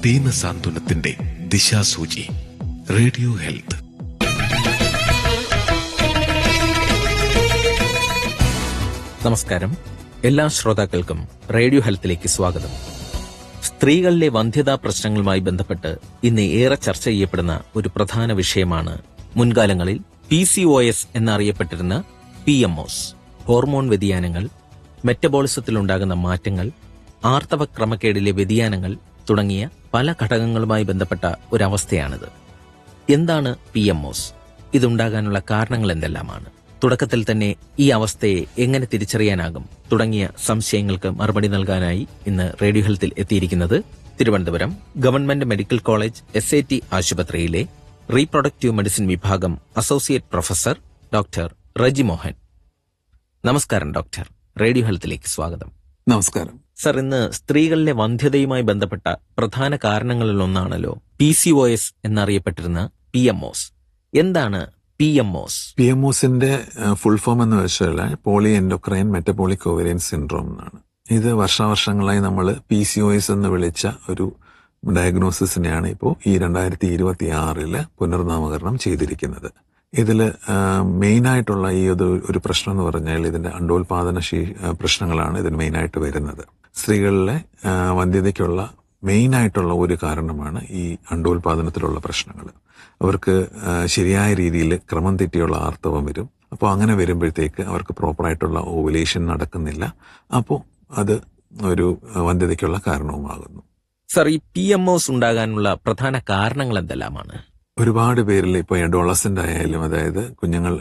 ദീനസാന്ത്വനത്തിന്റെ ദിശാസൂചി radio health നമസ്കാരം എല്ലാ ശ്രോതാക്കൾക്കും റേഡിയോ ഹെൽത്തിലേക്ക് സ്വാഗതം സ്ത്രീകളിലെ വന്ധ്യതാ പ്രശ്നങ്ങളുമായി ബന്ധപ്പെട്ട് ഇന്ന് ഏറെ ചർച്ച ചെയ്യപ്പെടുന്ന ഒരു പ്രധാന വിഷയമാണ് മുൻകാലങ്ങളിൽ പി സി ഒ എസ് എന്നറിയപ്പെട്ടിരുന്ന പി എം ഒസ് ഹോർമോൺ വ്യതിയാനങ്ങൾ മെറ്റബോളിസത്തിലുണ്ടാകുന്ന മാറ്റങ്ങൾ ആർത്തവ ക്രമക്കേടിലെ വ്യതിയാനങ്ങൾ തുടങ്ങിയ പല ഘടകങ്ങളുമായി ബന്ധപ്പെട്ട ഒരവസ്ഥയാണിത് എന്താണ് പി എം ഒസ് ഇതുണ്ടാകാനുള്ള കാരണങ്ങൾ എന്തെല്ലാമാണ് തുടക്കത്തിൽ തന്നെ ഈ അവസ്ഥയെ എങ്ങനെ തിരിച്ചറിയാനാകും തുടങ്ങിയ സംശയങ്ങൾക്ക് മറുപടി നൽകാനായി ഇന്ന് റേഡിയോ ഹെൽത്തിൽ എത്തിയിരിക്കുന്നത് Thiruvananthapuram government medical college S T ആശുപത്രിയിലെ റീപ്രൊഡക്റ്റീവ് മെഡിസിൻ വിഭാഗം associate professor doctor Reji Mohan നമസ്കാരം ഡോക്ടർ റേഡിയോ ഹെൽത്തിലേക്ക് സ്വാഗതം നമസ്കാരം സർ ഇന്ന് സ്ത്രീകളിലെ വന്ധ്യതയുമായി ബന്ധപ്പെട്ട പ്രധാന കാരണങ്ങളിൽ ഒന്നാണല്ലോ പി സി ഒ എസ് എന്നറിയപ്പെട്ടിരുന്ന പി എം ഒസ് എന്താണ് P M OS P M ഒസിന്റെ ഫുൾ ഫോം എന്ന് വെച്ചാൽ poly endocrine metabolic ovarian syndrome എന്നാണ് ഇത് വർഷാവർഷങ്ങളായി നമ്മൾ പി സി ഒ എസ് എന്ന് വിളിച്ച ഒരു ഡയഗ്നോസിസിനെയാണ് ഇപ്പോൾ ഈ രണ്ടായിരത്തി ഇരുപത്തി ആറില് പുനർനാമകരണം ചെയ്തിരിക്കുന്നത് ഇതിൽ മെയിനായിട്ടുള്ള ഈ ഒരു ഒരു പ്രശ്നം എന്ന് പറഞ്ഞാൽ ഇതിന്റെ അണ്ടോൽപാദന ശീ ആ, പ്രശ്നങ്ങളാണ് ഇതിന് മെയിനായിട്ട് വരുന്നത് സ്ത്രീകളിലെ ആ, വന്ധ്യതയ്ക്കുള്ള മെയിനായിട്ടുള്ള ഒരു കാരണമാണ് ഈ അണ്ടോൽപാദനത്തിലുള്ള പ്രശ്നങ്ങൾ അവർക്ക് ആ, ശരിയായ രീതിയിൽ ക്രമം തെറ്റിയുള്ള ആർത്തവം വരും അപ്പോൾ അങ്ങനെ വരുമ്പോഴത്തേക്ക് അവർക്ക് പ്രോപ്പറായിട്ടുള്ള ഓവുലേഷൻ നടക്കുന്നില്ല അപ്പോൾ അത് ഒരു ആ, വന്ധ്യതയ്ക്കുള്ള കാരണവുമാകുന്നു സർ ഈ പി എം ഒസ് ഉണ്ടാകാനുള്ള പ്രധാന കാരണങ്ങൾ എന്തെല്ലാമാണ് ഒരുപാട് പേരിൽ ഇപ്പോൾ അഡോളസെന്റ് ആയാലും അതായത് കുഞ്ഞുങ്ങൾ